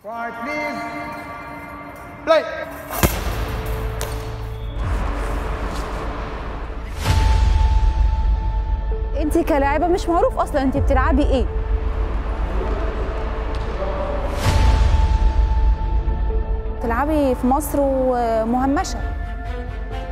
Quiet, please. Play. انت كلاعبه مش معروف اصلا انت بتلعبي ايه تلعبي في مصر ومهمشه